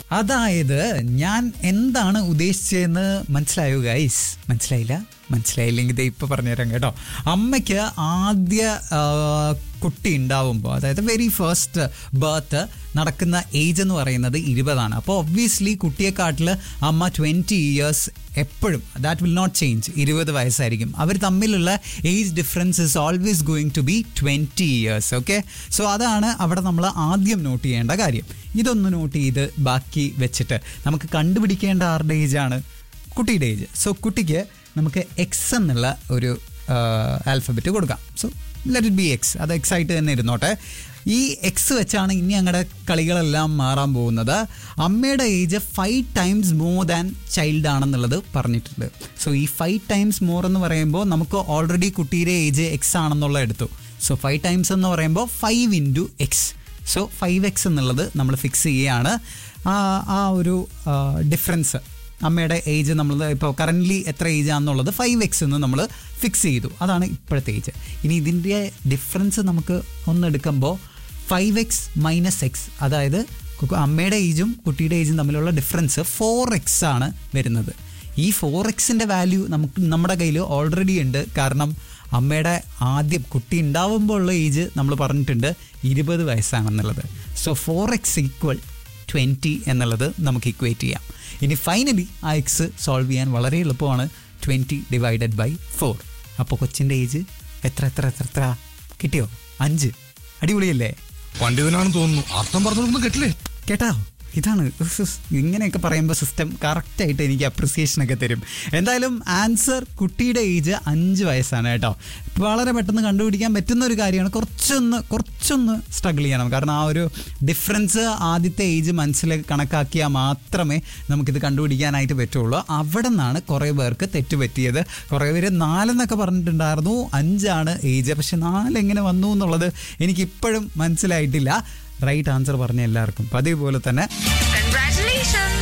അതായത് ഞാൻ എന്താണ് ഉദ്ദേശിച്ചതെന്ന് മനസ്സിലായോ ഗൈസ് മനസ്സിലായില്ല മനസ്സിലായില്ലെങ്കിൽ ദേ ഇപ്പൊ പറഞ്ഞുതരാം കേട്ടോ അമ്മയ്ക്ക് ആദ്യ ആ, കുട്ടി ഉണ്ടാവുമ്പോൾ അതായത് വെരി ഫസ്റ്റ് ബർത്ത് നടക്കുന്ന ഏജ് എന്ന് പറയുന്നത് ഇരുപതാണ് അപ്പോൾ ഒബ്വിയസ്ലി കുട്ടിയെക്കാട്ടിൽ അമ്മ ട്വൻറ്റി ഇയേഴ്സ് എപ്പോഴും ദാറ്റ് വിൽ നോട്ട് ചേഞ്ച് ഇരുപത് വയസ്സായിരിക്കും അവർ തമ്മിലുള്ള age difference is always going to be twenty years okay so അതാണ് അവിടെ നമ്മൾ ആദ്യം നോട്ട് ചെയ്യേണ്ട കാര്യം ഇതൊന്ന് നോട്ട് ചെയ്ത് ബാക്കി വെച്ചിട്ട് നമുക്ക് കണ്ടുപിടിക്കേണ്ട ആരുടെ ഏജാണ് കുട്ടിയുടെ ഏജ് സോ കുട്ടിക്ക് നമുക്ക് എക്സ് എന്നുള്ള ഒരു ആൽഫബറ്റ് കൊടുക്കാം so let it be X അത് എക്സ് ആയിട്ട് തന്നെ ഇരുന്നോട്ടെ ഈ എക്സ് വെച്ചാണ് ഇനി ഞങ്ങളുടെ കളികളെല്ലാം മാറാൻ പോകുന്നത് അമ്മയുടെ age five times more than child ആണെന്നുള്ളത് പറഞ്ഞിട്ടുണ്ട് സോ ഈ ഫൈവ് ടൈംസ് മോർ എന്ന് പറയുമ്പോൾ നമുക്ക് ഓൾറെഡി കുട്ടിയുടെ ഏജ് എക്സ് ആണെന്നുള്ള എടുത്തു സോ ഫൈവ് ടൈംസ് എന്ന് പറയുമ്പോൾ five into X so five X എന്നുള്ളത് നമ്മൾ ഫിക്സ് ചെയ്യുകയാണ് ആ ആ ഒരു ഡിഫറൻസ് അമ്മയുടെ ഏജ് നമ്മൾ ഇപ്പോൾ കറൻ്റ്ലി എത്ര ഏജ് ആണെന്നുള്ളത് ഫൈവ് എക്സ് എന്ന് നമ്മൾ ഫിക്സ് ചെയ്തു അതാണ് ഇപ്പോഴത്തെ ഏജ് ഇനി ഇതിൻ്റെ ഡിഫറൻസ് നമുക്ക് ഒന്നെടുക്കുമ്പോൾ ഫൈവ് എക്സ് മൈനസ് എക്സ് അതായത് കു- അമ്മയുടെ ഏജും കുട്ടിയുടെ ഏജും തമ്മിലുള്ള ഡിഫറൻസ് ഫോർ എക്സ് ആണ് വരുന്നത് ഈ ഫോർ എക്സിൻ്റെ വാല്യൂ നമുക്ക് നമ്മുടെ കയ്യിൽ ഓൾറെഡി ഉണ്ട് കാരണം അമ്മയുടെ ആദ്യം കുട്ടി ഉണ്ടാവുമ്പോൾ ഉള്ള ഏജ് നമ്മൾ പറഞ്ഞിട്ടുണ്ട് ഇരുപത് വയസ്സാണെന്നുള്ളത് so four X equal twenty എന്നുള്ളത് നമുക്ക് ഇക്വേറ്റ് ചെയ്യാം ഇനി ഫൈനലി ആ എക്സ് സോൾവ് ചെയ്യാൻ വളരെ എളുപ്പമാണ് ട്വൻറ്റി ഡിവൈഡഡ് ബൈ ഫോർ അപ്പോൾ കൊച്ചിൻ്റെ ഏജ് എത്ര എത്ര എത്ര എത്ര കിട്ടിയോ അഞ്ച് അടിപൊളിയല്ലേ പണ്ഡിതനാണെന്ന് തോന്നുന്നു അർത്ഥം പറഞ്ഞൊന്നും കേട്ടില്ലേ കേട്ടോ ഇതാണ് ഉസ് ഉസ്. ഇങ്ങനെയൊക്കെ പറയുമ്പോൾ സിസ്റ്റം കറക്റ്റായിട്ട് എനിക്ക് അപ്രിസിയേഷൻ ഒക്കെ തരും എന്തായാലും ആൻസർ കുട്ടിയുടെ ഏജ് അഞ്ച് വയസ്സാണ് കേട്ടോ വളരെ പെട്ടെന്ന് കണ്ടുപിടിക്കാൻ പറ്റുന്ന ഒരു കാര്യമാണ് കുറച്ചൊന്ന് കുറച്ചൊന്ന് സ്ട്രഗിൾ ചെയ്യണം കാരണം ആ ഒരു ഡിഫറൻസ് ആദ്യത്തെ ഏജ് മനസ്സിൽ കണക്കാക്കിയാൽ മാത്രമേ നമുക്കിത് കണ്ടുപിടിക്കാനായിട്ട് പറ്റുള്ളൂ അവിടെ നിന്നാണ് കുറേ പേർക്ക് തെറ്റ് പറ്റിയത് കുറേ പേര് നാലെന്നൊക്കെ പറഞ്ഞിട്ടുണ്ടായിരുന്നു അഞ്ചാണ് ഏജ് പക്ഷെ നാലെങ്ങനെ വന്നു എന്നുള്ളത് എനിക്ക് ഇപ്പോഴും മനസ്സിലായിട്ടില്ല റൈറ്റ് ആൻസർ പറഞ്ഞ എല്ലാവർക്കും പതിവ് പോലെ തന്നെ Congratulations!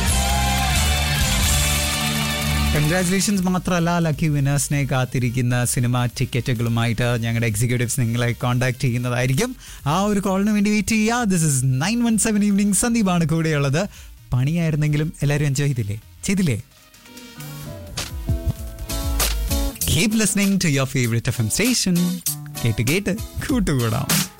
കൺഗ്രാറ്റുലേഷൻസ് മാത്രമല്ല ലക്കി വിനേഴ്സിനെ കാത്തിരിക്കുന്ന സിനിമ ടിക്കറ്റുകളുമായിട്ട് ഞങ്ങളുടെ എക്സിക്യൂട്ടീവ്സ് നിങ്ങളെ കോൺടാക്ട് ചെയ്യുന്നതായിരിക്കും ആ ഒരു കോളിന് വേണ്ടി വെയിറ്റ് ചെയ്യുക this is nine one seven evening സന്ദീപാണ് കൂടെയുള്ളത് പണിയായിരുന്നെങ്കിലും എല്ലാവരും എൻജോയ് ചെയ്തില്ലേ ചെയ്തില്ലേ keep listening to your favourite F M station കേട്ട് കേട്ട് കൂട്ടുകൂടാം